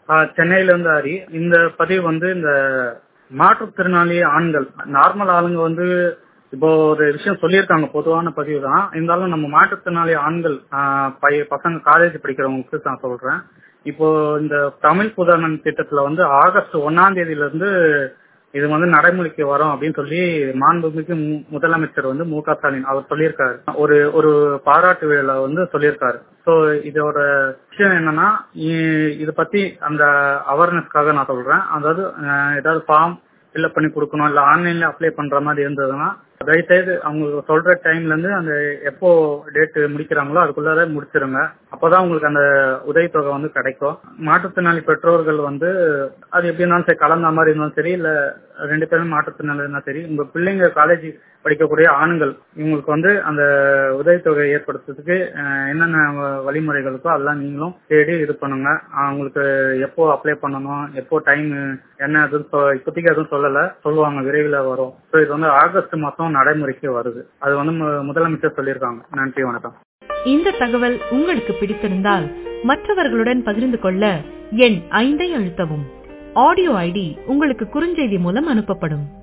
ஆஹ் சென்னையில இருந்து ஹரி இந்த பதிவு வந்து இந்த மாற்றுத்திறனாளி ஆண்கள் நார்மல் ஆளுங்க வந்து இப்போ ஒரு விஷயம் சொல்லியிருக்காங்க பொதுவான பதிவு தான் இருந்தாலும் நம்ம மாற்றுத்திறனாளி ஆண்கள் ஆஹ் பைய- பசங்க காலேஜ் படிக்கிறவங்களுக்கு நான் சொல்றேன் இப்போ இந்த தமிழ் புதானன் திட்டத்துல வந்து ஆகஸ்ட் ஒன்னாம் தேதியில இருந்து இது வந்து நடைமுறைக்கு வரும் அப்படின்னு சொல்லி மாண்புமிகு மு- முதலமைச்சர் வந்து மு க ஸ்டாலின் அவர் சொல்லியிருக்காரு ஒரு ஒரு பாராட்டு விழால வந்து சொல்லியிருக்காரு சோ இதோட விஷயம் என்னன்னா இ- இது பத்தி அந்த அவேர்னஸ்க்காக நான் சொல்றேன் அதாவது அஹ், ஏதாவது ஃபார்ம் ஃபில்அப் பண்ணி கொடுக்கணும் இல்ல ஆன்லைன்ல அப்ளை பண்ற மாதிரி இருந்ததுன்னா தயவுசெய்து அவங்க சொல்ற டைம்ல இருந்து அந்த எப்போ டேட் முடிக்கிறாங்களோ அதுக்குள்ளார முடிச்சிருங்க அப்பதான் உங்களுக்கு அந்த உதவித்தொகை வந்து கிடைக்கும் மாற்றுத்திறனாளி பெற்றோர்கள் வந்து அது எப்படி இருந்தாலும் சரி கலந்த மாதிரி இருந்தாலும் சரி இல்ல ரெண்டு பேரும் மாற்றுத்திறனாளி இருந்தாலும் சரி உங்க பிள்ளைங்க காலேஜ் படிக்கக்கூடிய ஆண்கள் இவங்களுக்கு வந்து அந்த உதவித்தொகை ஏற்படுத்துறதுக்கு அஹ், என்னென்ன வ- வழிமுறைகள் இருக்கோ அதெல்லாம் நீங்களும் தேடி இது பண்ணுங்க அவங்களுக்கு எப்போ அப்ளை பண்ணணும் எப்போ டைம் என்ன அதுன்னு சொ- இப்போதைக்கு எதுவும் சொல்லல சொல்லுவாங்க விரைவில் வரும் ஸோ இது வந்து ஆகஸ்ட் மாசம் நடைமுறைக்கு வருது அது வந்து மு- முதலமைச்சர் சொல்லியிருக்காங்க நன்றி வணக்கம் இந்த தகவல் உங்களுக்கு பிடித்திருந்தால் மற்றவர்களுடன் பகிர்ந்து கொள்ள எண் ஐந்தை அழுத்தவும் ஆடியோ ஐடி உங்களுக்கு குறுஞ்செய்தி மூலம் அனுப்பப்படும்